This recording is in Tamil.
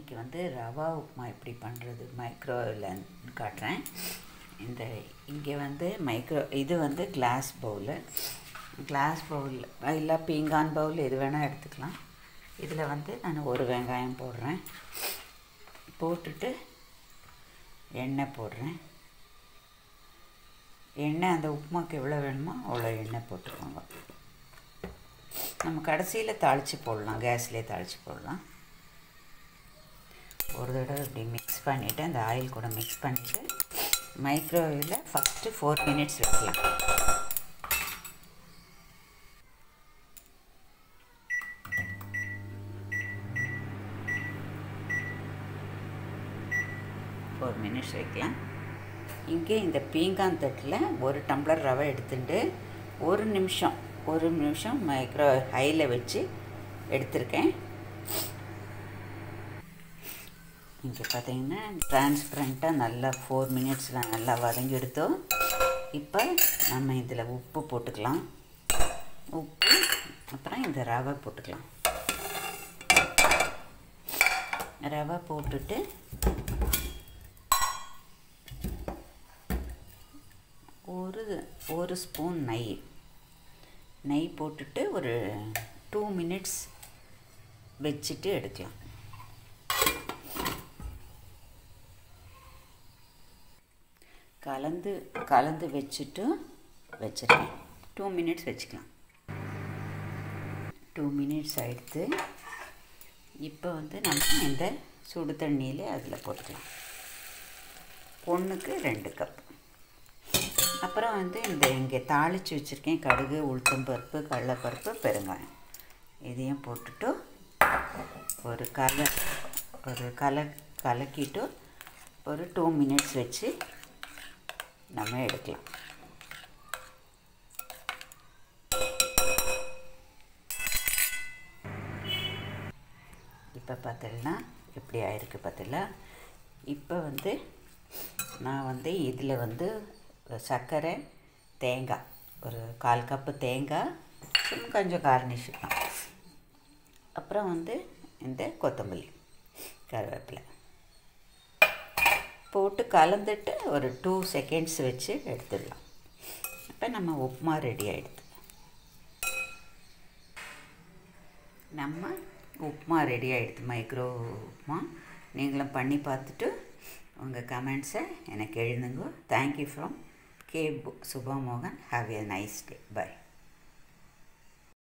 இன்றைக்கி வந்து ரவா உப்புமா எப்படி பண்ணுறது மைக்ரோவில் காட்டுறேன் இந்த இங்கே வந்து மைக்ரோ இது வந்து கிளாஸ் பவுலு கிளாஸ் பவுல் இல்லை பீங்கான் பவுல் எது வேணால் எடுத்துக்கலாம் இதில் வந்து நான் ஒரு வெங்காயம் போடுறேன் போட்டுட்டு எண்ணெய் போடுறேன் எண்ணெய் அந்த உப்புமாக்கு எவ்வளோ வேணுமோ அவ்வளோ எண்ணெய் போட்டுக்கோங்க நம்ம கடைசியில் தாளித்து போடலாம் கேஸ்லேயே தாளித்து போடலாம் ஒரு தடவை இப்படி மிக்ஸ் பண்ணிவிட்டு அந்த ஆயில் கூட மிக்ஸ் பண்ணிவிட்டு மைக்ரோவேவில் ஃபஸ்ட்டு ஃபோர் மினிட்ஸ் வைக்கலாம் ஃபோர் மினிட்ஸ் வைக்கலாம் இங்கே இந்த பீங்கான் தட்டில் ஒரு டம்ளர் ரவை எடுத்துட்டு ஒரு நிமிஷம் ஒரு நிமிஷம் மைக்ரோ ஹையில் வச்சு எடுத்திருக்கேன் இங்கே பார்த்தீங்கன்னா டிரான்ஸ்பரண்ட்டாக நல்லா ஃபோர் மினிட்ஸில் நல்லா வதங்கி எடுத்தோம் இப்போ நம்ம இதில் உப்பு போட்டுக்கலாம் உப்பு அப்புறம் இந்த ரவை போட்டுக்கலாம் ரவை போட்டுட்டு ஒரு ஒரு ஸ்பூன் நெய் நெய் போட்டுட்டு ஒரு டூ மினிட்ஸ் வச்சுட்டு எடுக்கலாம் கலந்து கலந்து வச்சுட்டு வச்சிருக்கேன் டூ மினிட்ஸ் வச்சுக்கலாம் டூ மினிட்ஸ் ஆகிடுத்து இப்போ வந்து நம்ம இந்த சுடு தண்ணியில் அதில் போட்டுக்கலாம் ஒன்றுக்கு ரெண்டு கப் அப்புறம் வந்து இந்த இங்கே தாளித்து வச்சுருக்கேன் கடுகு உளுத்தம்பருப்பு கடலைப்பருப்பு பெருங்காயம் இதையும் போட்டுட்டு ஒரு கல ஒரு கல கலக்கிட்டு ஒரு டூ மினிட்ஸ் வச்சு நம்ம எடுக்கலாம் இப்போ பார்த்தீங்கன்னா எப்படி ஆயிருக்கு பார்த்தீங்களா இப்போ வந்து நான் வந்து இதில் வந்து சர்க்கரை தேங்காய் ஒரு கால் கப்பு தேங்காய் கொஞ்சம் கார்னிஷ் தான் அப்புறம் வந்து இந்த கொத்தமல்லி கருவேப்பிலை போட்டு கலந்துட்டு ஒரு டூ செகண்ட்ஸ் வச்சு எடுத்துடலாம் இப்போ நம்ம உப்புமா ரெடி ஆகிடுது நம்ம உப்புமா ரெடி ஆகிடுது மைக்ரோ உப்புமா நீங்களும் பண்ணி பார்த்துட்டு உங்கள் கமெண்ட்ஸை எனக்கு எழுதுங்க தேங்க்யூ ஃப்ரம் கே சுபா மோகன் have a nice day by